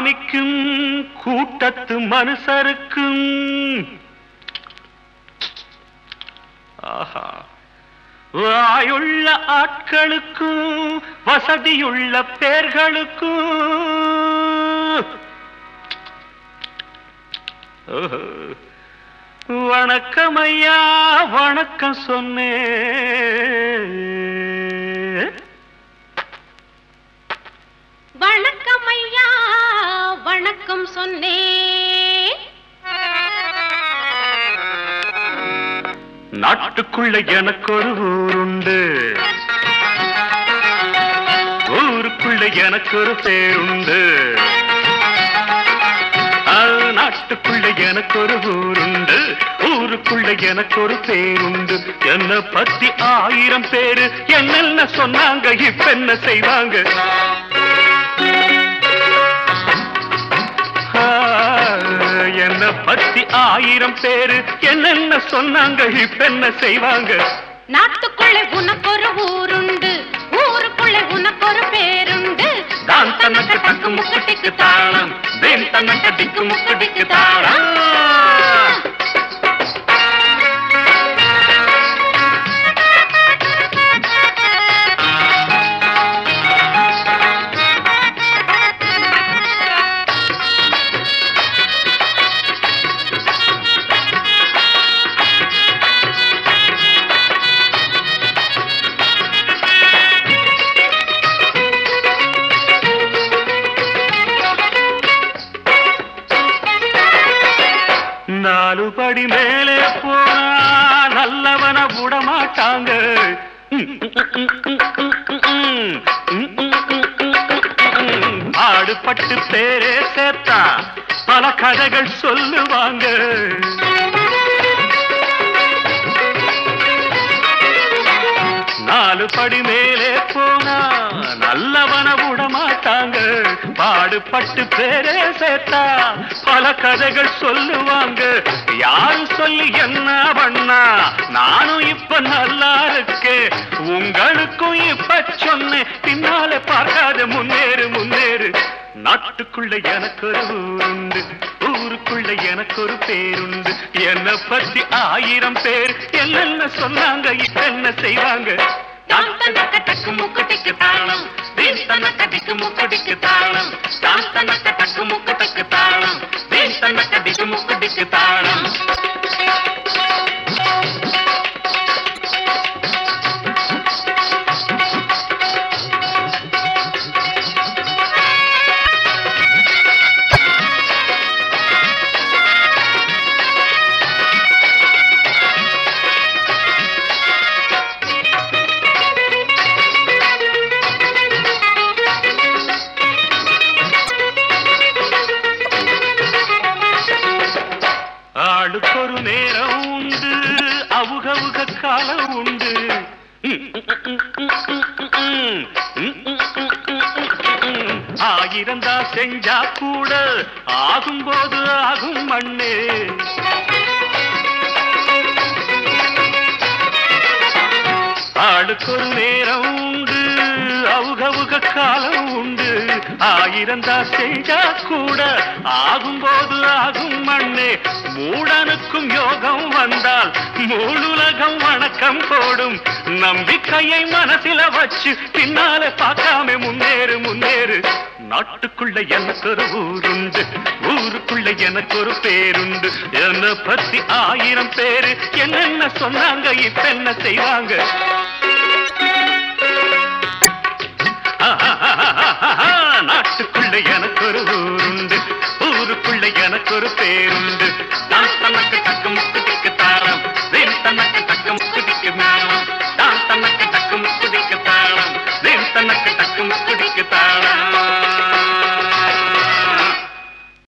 சாமிக்கும் கூட்டத்து மனுஷருக்கும் ஆஹா வாயுள்ள ஆட்களுக்கும் வசதியுள்ள பேர்களுக்கும் ஓஹோ. வணக்கம் ஐயா வணக்கம் சொன்னேன் வணக்கம் ஐயா வணக்கம் சொன்னேன் நாட்டுக்குள்ள எனக்கு ஒரு ஊருண்டு ஊருக்குள்ள எனக்கு ஒரு பேருண்டு ஆ, நாட்டுக்குள்ள எனக்கு ஒரு ஊருண்டு ஊருக்குள்ள எனக்கு ஒரு பேருண்டு என்ன பத்தி ஆயிரம் பேரு என்னென்ன சொன்னாங்க இப்ப என்ன செய்வாங்க ஆ, என்ன பத்தி ஆயிரம் பேரு என்னென்ன சொன்னாங்க இப்ப என்ன செய்வாங்க நாட்டுக்குள்ளே உனக்கு ஒரு ஊருண்டு ஊருக்குள்ளே உனக்கு ஒரு பேருண்டு தான் தனக்கு தக்கு முக்கட்டிக்கு தாளம் தேன் தனக்கு திக்கு முக்கட்டிக்கு தாளம் நாலு படி மேலே போனா நல்லவன விட மாட்டாங்க ஆடுபட்டு பேரே சேர்த்தா பல கதைகள் சொல்லுவாங்க நாலு படி மேலே போனா நல்லவன விட மாட்டாங்க பாடுபட்டு பேரே சேர்த்தா பல கதைகள் சொல்லுவாங்க யாரு சொல்லி என்ன பண்ணா நானும் இப்ப நல்லா இருக்கேன் உங்களுக்கும் இப்ப சொன்னேன் பின்னாலே பார்க்காத முன்னேறு முன்னேறு நாட்டுக்குள்ள எனக்கு ஒரு ஊருண்டு ஊருக்குள்ள எனக்கு ஒரு பேருண்டு என்ன பத்தி ஆயிரம் பேர் என்னென்ன சொன்னாங்க இப்ப என்ன செய்வாங்க தான் தனக்கு தக்கு முக்கட்டிக்கு தாளம் தீன் தனக்கு திக்கு முக்கடிக்கு தாளம் தான் தனக்கு தக்கு முக்கடிக்கு தாளம் தீன் தனக்கு திக்கு முக்கடிக்கு தாளம் ஆளுக்கு ஒரு நேரம் உண்டு அவுகவுக காலம் உண்டு ஆயிரம் தான் செஞ்சா கூட ஆகும்போது ஆகும் மண்ணே ஆளுக்கு ஒரு நேரம் உண்டு அவுகவுக காலம் உண்டு ஆயிரம் தான் செஞ்சா கூட ஆகும்போது ஆகும் மண்ணே மூடனுக்கும் யோகம் வந்தால் மூணுலகம் வணக்கம் போடும் நம்பிக்கையை மனசில வச்சு பின்னாலே பார்க்காம முன்னேறு முன்னேறு நாட்டுக்குள்ள எனக்கு ஒரு ஊருண்டு ஊருக்குள்ள எனக்கு ஒரு பேருண்டு என்ன பத்தி ஆயிரம் பேரு என்னென்ன சொன்னாங்க இப்ப என்ன செய்வாங்க நாட்டுக்குள்ள எனக்கு ஒரு ஊருண்டு ஊருக்குள்ள எனக்கு ஒரு பேருண்டு நான் தனக்கு தக்கு முக்கு திக்கு